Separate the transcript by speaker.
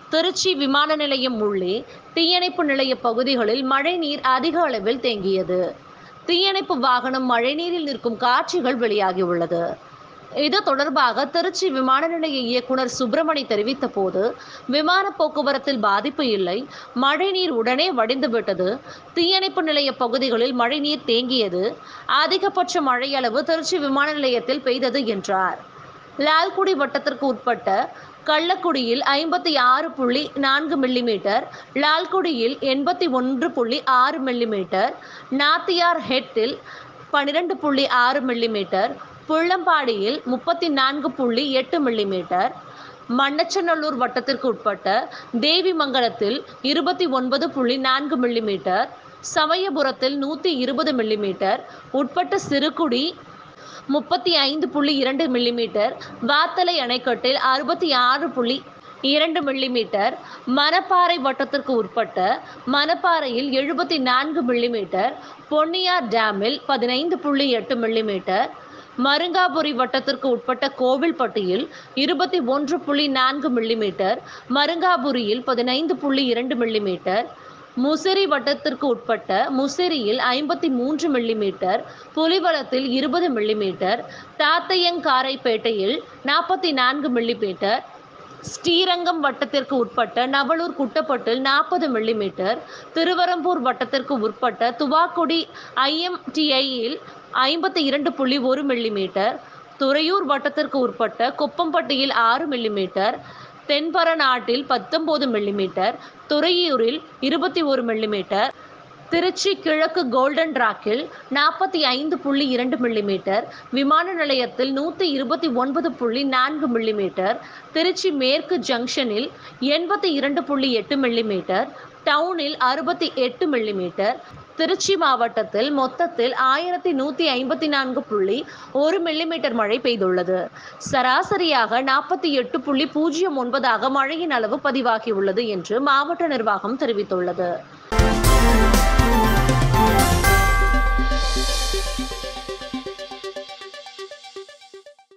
Speaker 1: திருச்சி விமான நிலையம் உள்ளே தீயணைப்பு நிலைய பகுதிகளில் மழைநீர் அதிக அளவில் தேங்கியது தீயணைப்பு வாகனம் மழைநீரில் நிற்கும் காட்சிகள் வெளியாகியுள்ளது இது தொடர்பாக திருச்சி விமான நிலைய இயக்குனர் சுப்பிரமணி தெரிவித்த போது விமான போக்குவரத்தில் பாதிப்பு இல்லை மழைநீர் உடனே வடிந்துவிட்டது தீயணைப்பு நிலைய பகுதிகளில் மழைநீர் தேங்கியது அதிகபட்ச மழையளவு திருச்சி விமான நிலையத்தில் பெய்தது என்றார் லால்குடி வட்டத்திற்கு உட்பட்ட கள்ளக்குடியில் ஐம்பத்தி ஆறு புள்ளி நான்கு மில்லிமீட்டர் லால்குடியில் எண்பத்தி ஒன்று புள்ளி ஆறு மில்லிமீட்டர் நாத்தியார் ஹெட்டில் பன்னிரெண்டு புள்ளி ஆறு மில்லிமீட்டர் புள்ளம்பாடியில் முப்பத்தி நான்கு புள்ளி எட்டு மில்லிமீட்டர் மண்ணச்சநல்லூர் வட்டத்திற்கு உட்பட்ட தேவிமங்கலத்தில் இருபத்தி ஒன்பது புள்ளி நான்கு மில்லிமீட்டர் சமயபுரத்தில் நூற்றி இருபது மில்லிமீட்டர் உட்பட்ட சிறுகுடி முப்பத்தி ஐந்து புள்ளி இரண்டு மில்லிமீட்டர் வாத்தலை அணைக்கட்டில் அறுபத்தி ஆறு புள்ளி இரண்டு மில்லிமீட்டர் மணப்பாறை வட்டத்திற்கு உட்பட்ட மணப்பாறையில் எழுபத்தி நான்கு மில்லிமீட்டர் பொன்னியார் டேமில் பதினைந்து புள்ளி எட்டு மில்லிமீட்டர் மருங்காபுரி வட்டத்திற்கு உட்பட்ட கோவில்பட்டியில் இருபத்தி ஒன்று புள்ளி நான்கு மில்லிமீட்டர் மருங்காபுரியில் பதினைந்து புள்ளி இரண்டு மில்லிமீட்டர் முசிறி வட்டத்திற்கு உட்பட்ட முசிறியில் ஐம்பத்தி மூன்று மில்லிமீட்டர் புலிவலத்தில் இருபது மில்லிமீட்டர் தாத்தையங்காரைப்பேட்டையில் நாற்பத்தி நான்கு மில்லிமீட்டர் ஸ்ரீரங்கம் வட்டத்திற்கு உட்பட்ட நவலூர் குட்டப்பட்டில் நாற்பது மில்லிமீட்டர் திருவரம்பூர் வட்டத்திற்கு உட்பட்ட துவாக்குடி ஐஎம்டிஐயில் ஐம்பத்தி இரண்டு புள்ளி ஒரு மில்லிமீட்டர் துறையூர் வட்டத்திற்கு உட்பட்ட கொப்பம்பட்டியில் ஆறு மில்லிமீட்டர் தென்பரநாட்டில் பத்தொம்போது மில்லிமீட்டர் துறையூரில் இருபத்தி ஒரு மில்லிமீட்டர் திருச்சி கிழக்கு கோல்டன் ராக்கில் நாற்பத்தி ஐந்து புள்ளி இரண்டு மில்லிமீட்டர் விமான நிலையத்தில் நூற்றி இருபத்தி ஒன்பது புள்ளி நான்கு மில்லிமீட்டர் திருச்சி மேற்கு ஜங்ஷனில் எண்பத்தி இரண்டு புள்ளி எட்டு மில்லிமீட்டர் டவுனில் அறுபத்தி எட்டு மில்லிமீட்டர் திருச்சி மாவட்டத்தில் மொத்தத்தில் ஆயிரத்தி நூற்றி ஐம்பத்தி நான்கு புள்ளி ஒரு மில்லிமீட்டர் மழை பெய்துள்ளது சராசரியாக நாற்பத்தி எட்டு புள்ளி பூஜ்ஜியம் ஒன்பதாக மழையின் அளவு பதிவாகியுள்ளது என்று மாவட்ட நிர்வாகம் தெரிவித்துள்ளது